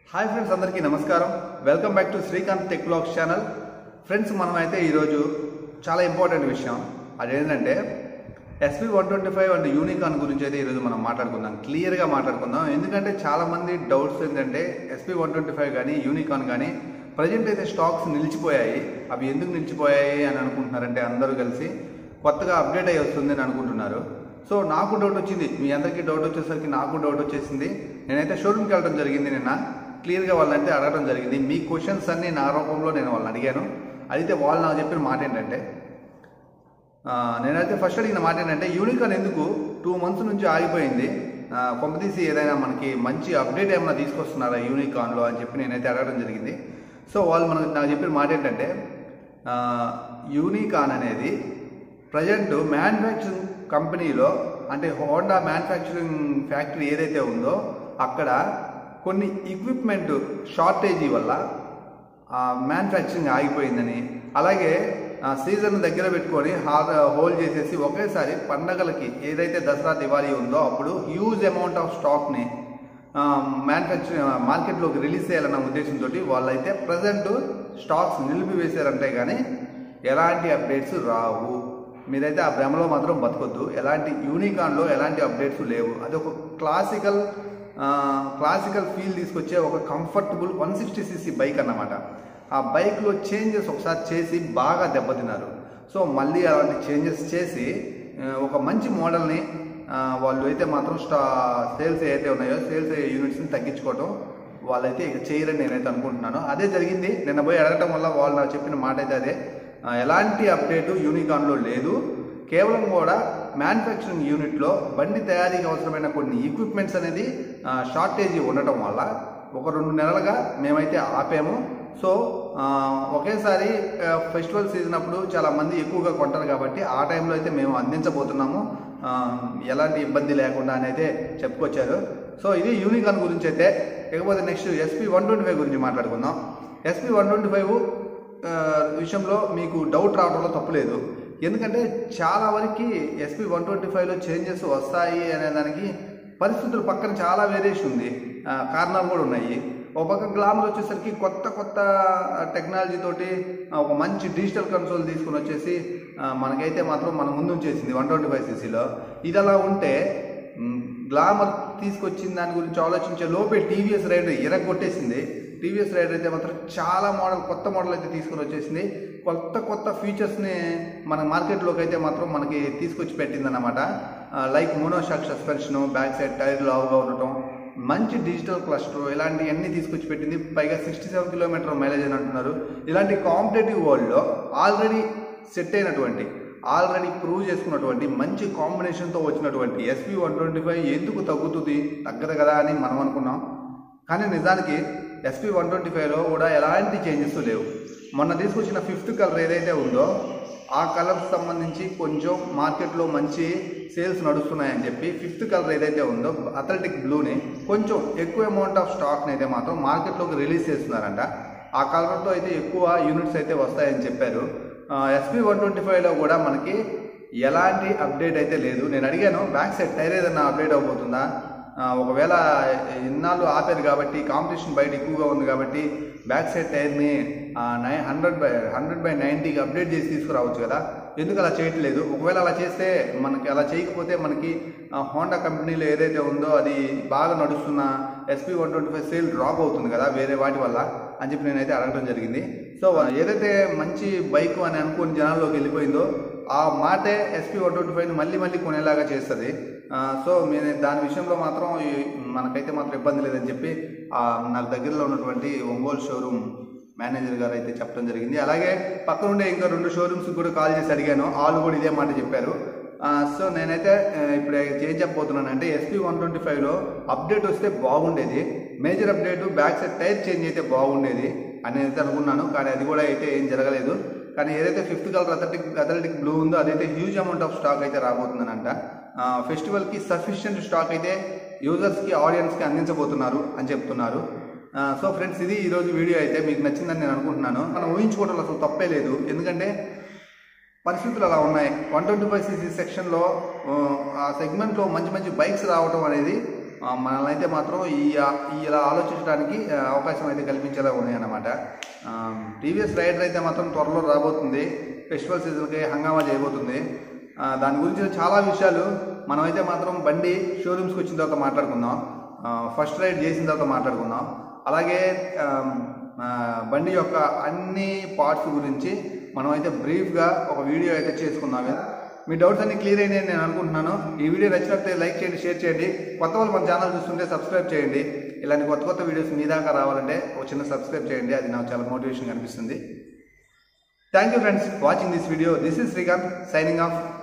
hi friends అందరికీ నమస్కారం welcome back to Srikanth tech blogs channel friends మనం అయితే ఈరోజు చాలా ఇంపార్టెంట్ విషయం అదేంటంటే SP one twenty five and Unicorn గురించి అయితే ఈరోజు మనం మాట్లాడుకుందాం క్లియర్గా మాట్లాడుకుందాం ఎందుకంటే చాలామంది డౌట్స్ ఏంటంటే ఎస్పీ వన్ ట్వంటీ ఫైవ్ కానీ యూనికాన్ కానీ ప్రజెంట్ అయితే స్టాక్స్ నిలిచిపోయాయి అవి ఎందుకు నిలిచిపోయాయి అని అనుకుంటున్నారంటే అందరూ కలిసి కొత్తగా అప్డేట్ అయ్యి వస్తుంది అని అనుకుంటున్నారు సో నాకు డౌట్ వచ్చింది మీ అందరికీ డౌట్ వచ్చేసరికి నాకు డౌట్ వచ్చేసింది నేనైతే షోరూమ్కి వెళ్ళడం జరిగింది నిన్న క్లియర్గా వాళ్ళనైతే అడగడం జరిగింది మీ క్వశ్చన్స్ అన్ని నా రూపంలో నేను వాళ్ళని అడిగాను అయితే వాళ్ళు నాకు చెప్పిన మాట ఏంటంటే ఆ, నేనైతే ఫస్ట్ అడిగిన మాట ఏంటంటే యూనికాన్ ఎందుకు టూ మంత్స్ నుంచి ఆగిపోయింది ఆ, కొంపతీసి ఏదైనా మనకి మంచి అప్డేట్ ఏమైనా తీసుకొస్తున్నారా యూనికాన్లో అని చెప్పి నేనైతే అడగడం జరిగింది సో వాళ్ళు మనకు నాకు చెప్పిన మాట ఏంటంటే ఆ, యూనికాన్ అనేది ప్రజెంట్ మ్యానుఫ్యాక్చరింగ్ కంపెనీలో అంటే హోండా మ్యానుఫ్యాక్చరింగ్ ఫ్యాక్టరీ ఏదైతే ఉందో అక్కడ కొన్ని ఎక్విప్మెంట్ షార్టేజీ వల్ల మ్యానుఫ్యాక్చరింగ్ ఆగిపోయిందని అలాగే ఆ, సీజన్ దగ్గర పెట్టుకొని హాల్ హోల్డ్ చేసేసి ఒకేసారి పండగలకి ఏదైతే దసరా దివాళీ ఉందో అప్పుడు హ్యూజ్ అమౌంట్ ఆఫ్ స్టాక్ని మ్యానుఫ్యాక్చరింగ్ మార్కెట్లోకి రిలీజ్ చేయాలన్న ఉద్దేశంతో వాళ్ళైతే ప్రజెంట్ స్టాక్స్ నిలిపివేశారంటే కానీ ఎలాంటి అప్డేట్స్ రావు మీరైతే ఆ భ్రమలో మాత్రం బతకొద్దు ఎలాంటి యూనికాన్లో ఎలాంటి అప్డేట్స్ లేవు అది ఒక క్లాసికల్ క్లాసికల్ ఫీల్ తీసుకొచ్చే ఒక comfortable one sixty CC bike అన్నమాట ఆ బైక్లో చేంజెస్ ఒకసారి చేసి బాగా దెబ్బతిన్నారు సో మళ్ళీ అలాంటి చేంజెస్ చేసి ఆ, ఒక మంచి మోడల్ని ఆ, వాళ్ళు అయితే మాత్రం స్టా సేల్స్ ఏవైతే ఉన్నాయో సేల్స్ యూనిట్స్ని తగ్గించుకోవటం వాళ్ళైతే ఇక చేయరని నేనైతే అనుకుంటున్నాను అదే జరిగింది నిన్న పోయి అడగటం వల్ల వాళ్ళు నాకు చెప్పిన మాట అయితే అదే ఆ, ఎలాంటి అప్డేటు యూనికాన్లో లేదు కేవలం కూడా మ్యానుఫ్యాక్చరింగ్ యూనిట్లో బండి తయారీకి అవసరమైన కొన్ని ఎక్విప్మెంట్స్ అనేది ఆ, షార్టేజీ ఉండటం వల్ల ఒక రెండు నెలలుగా మేమైతే ఆపాము సో ఆ, ఒకేసారి ఆ, ఫెస్టివల్ సీజన్ అప్పుడు చాలా మంది ఎక్కువగా కొంటారు కాబట్టి ఆ టైంలో అయితే మేము అందించబోతున్నాము ఆ, ఎలాంటి ఇబ్బంది లేకుండా అని అయితే చెప్పుకొచ్చారు సో ఇది యూనికాన్ గురించి అయితే ఇకపోతే next SP one twenty five గురించి మాట్లాడుకుందాం ఎస్పీ వన్ ట్వంటీ ఫైవ్ విషయంలో మీకు డౌట్ రావడంలో తప్పులేదు ఎందుకంటే చాలా వరకు ఎస్పీ వన్ ట్వంటీ ఫైవ్లో చేంజెస్ వస్తాయి అనే దానికి పరిస్థితులు పక్కన చాలా వేరియేషన్ ఉంది ఆ, కారణాలు కూడా ఉన్నాయి ఒక పక్క గ్లామర్ వచ్చేసరికి కొత్త కొత్త టెక్నాలజీ తోటి ఆ, ఒక మంచి డిజిటల్ కన్సోల్ తీసుకుని వచ్చేసి ఆ, మనకైతే మాత్రం మన ముందు ఉంచేసింది వన్ ట్వంటీ ఫైవ్ సీసీలో ఇది అలా ఉంటే మ్, గ్లామర్ తీసుకొచ్చిన దాని గురించి ఆలోచించే లోపే టీవీఎస్ రైడర్ ఎరగొట్టేసింది టీవీఎస్ రైడర్ అయితే మాత్రం చాలా మోడల్ కొత్త మోడల్ అయితే తీసుకొని వచ్చేసింది కొత్త కొత్త ఫీచర్స్ని మన మార్కెట్లోకి అయితే మాత్రం మనకి తీసుకొచ్చి పెట్టిందన్నమాట like monoshock suspension back side tyre లావుగా ఉండటం మంచి డిజిటల్ క్లస్టర్ ఇలాంటివన్నీ తీసుకొచ్చి పెట్టింది పైగా సిక్స్టీ సెవెన్ కిలోమీటర్ మైలేజ్ అని అంటున్నారు ఇలాంటి కాంపిటేటివ్ వరల్డ్లో ఆల్రెడీ సెట్ అయినటువంటి ఆల్రెడీ ప్రూవ్ చేసుకున్నటువంటి మంచి కాంబినేషన్తో వచ్చినటువంటి ఎస్పీ వన్ ట్వంటీ ఫైవ్ ఎందుకు తగ్గుతుంది తగ్గదు కదా అని మనం అనుకున్నాం కానీ నిజానికి ఎస్పీ వన్ ట్వంటీ ఫైవ్లో కూడా ఎలాంటి చేంజెస్ లేవు మొన్న తీసుకొచ్చిన ఫిఫ్త్ కలర్ ఏదైతే ఉందో ఆ కలర్ సంబంధించి కొంచెం మార్కెట్లో మంచి సేల్స్ నడుస్తున్నాయని చెప్పి ఫిఫ్త్ కలర్ ఏదైతే ఉందో అథ్లెటిక్ బ్లూని కొంచెం ఎక్కువ అమౌంట్ ఆఫ్ స్టాక్ని అయితే మాత్రం మార్కెట్లోకి రిలీజ్ చేస్తున్నారంట ఆ కలర్తో అయితే ఎక్కువ యూనిట్స్ అయితే వస్తాయని చెప్పారు ఎస్పీ వన్ ట్వంటీ ఫైవ్లో కూడా మనకి ఎలాంటి అప్డేట్ అయితే లేదు నేను అడిగాను బ్యాక్ సైడ్ టైర్ ఏదైనా అప్డేట్ అవబోతుందా ఆ, ఒకవేళ ఇన్నాళ్ళు ఆపారు కాబట్టి కాంపిటీషన్ బయట ఎక్కువగా ఉంది కాబట్టి బ్యాక్ సైడ్ టైర్ని nine hundred by hundred by నైంటీకి అప్డేట్ చేసి తీసుకురావచ్చు కదా ఎందుకు అలా చేయట్లేదు ఒకవేళ అలా చేస్తే మనకి అలా చేయకపోతే మనకి హోండా కంపెనీలో ఏదైతే ఉందో అది బాగా నడుస్తున్న SP one twenty five sale drop అవుతుంది కదా వేరే వాటి వల్ల అని చెప్పి నేనైతే అడగడం జరిగింది సో ఏదైతే మంచి బైక్ అని అనుకుని జనాల్లోకి వెళ్ళిపోయిందో ఆ మాటే ఎస్పీ వన్ ట్వంటీ ఫైవ్ని మళ్ళీ మళ్ళీ కొనేలాగా చేస్తుంది ఆ, సో నేను దాని విషయంలో మాత్రం ఈ- మనకైతే మాత్రం ఇబ్బంది లేదని చెప్పి ఆ, నాకు దగ్గరలో ఉన్నటువంటి ఒంగోలు షోరూమ్ మేనేజర్ గారు అయితే చెప్పడం జరిగింది అలాగే పక్కన ఉండే ఇంకా రెండు షోరూమ్స్ కూడా కాల్ చేసి అడిగాను వాళ్ళు కూడా ఇదే మాట చెప్పారు ఆ, సో నేనైతే ఆ, ఇప్పుడు ఏం చెప్పబోతున్నాను అంటే ఎస్పీ వన్ ట్వంటీ ఫైవ్లో అప్డేట్ వస్తే బాగుండేది major update back side tyre change అయితే బాగుండేది అని అయితే అనుకున్నాను కానీ అది కూడా అయితే ఏం జరగలేదు కానీ ఏదైతే fifth colour athletic athletic blue ఉందో అదైతే హ్యూజ్ అమౌంట్ ఆఫ్ స్టాక్ అయితే రాబోతుందనంట ఆ, ఫెస్టివల్కి సఫిషియెంట్ స్టాక్ అయితే యూజర్స్కి ఆడియన్స్కి అందించబోతున్నారు అని చెప్తున్నారు ఆ, సో ఫ్రెండ్స్ ఇది ఈరోజు వీడియో అయితే మీకు నచ్చిందని నేను అనుకుంటున్నాను మనం ఊహించుకోవడంలో అసలు తప్పే లేదు ఎందుకంటే పరిస్థితులు అలా ఉన్నాయి వన్ ట్వంటీ ఫైవ్ సీసీ సెక్షన్లో ఆ సెగ్మెంట్లో మంచి మంచి బైక్స్ రావడం అనేది ఆ, మనల్ని అయితే మాత్రం ఈ ఈ ఇలా ఆలోచించడానికి ఆ, అవకాశం అయితే కల్పించేలా ఉన్నాయన్నమాట టీవీఎస్ రైడర్ అయితే మాత్రం త్వరలో రాబోతుంది ఫెస్టివల్ సీజన్కి హంగామా చేయబోతుంది ఆ, దాని గురించి చాలా విషయాలు మనమైతే మాత్రం బండి షోరూమ్స్కి వచ్చిన తర్వాత మాట్లాడుకుందాం ఆ, ఫస్ట్ రైడ్ చేసిన తర్వాత మాట్లాడుకుందాం అలాగే ఆమ్, ఆ, బండి యొక్క అన్ని పార్ట్స్ గురించి మనమైతే బ్రీఫ్గా ఒక వీడియో అయితే చేసుకుందాం మీ డౌట్స్ అన్ని క్లియర్ అయినాయని నేను అనుకుంటున్నాను ఈ వీడియో నచ్చినట్లయితే లైక్ చేయండి షేర్ చేయండి కొత్త వాళ్ళు మన ఛానల్ చూస్తుంటే సబ్స్క్రైబ్ చేయండి ఇలాంటి కొత్త కొత్త వీడియోస్ మీ దాకా రావాలంటే ఒక చిన్న సబ్స్క్రైబ్ చేయండి అది నాకు చాలా మోటివేషన్ అనిపిస్తుంది thank you friends watching this video this is Srikanth signing of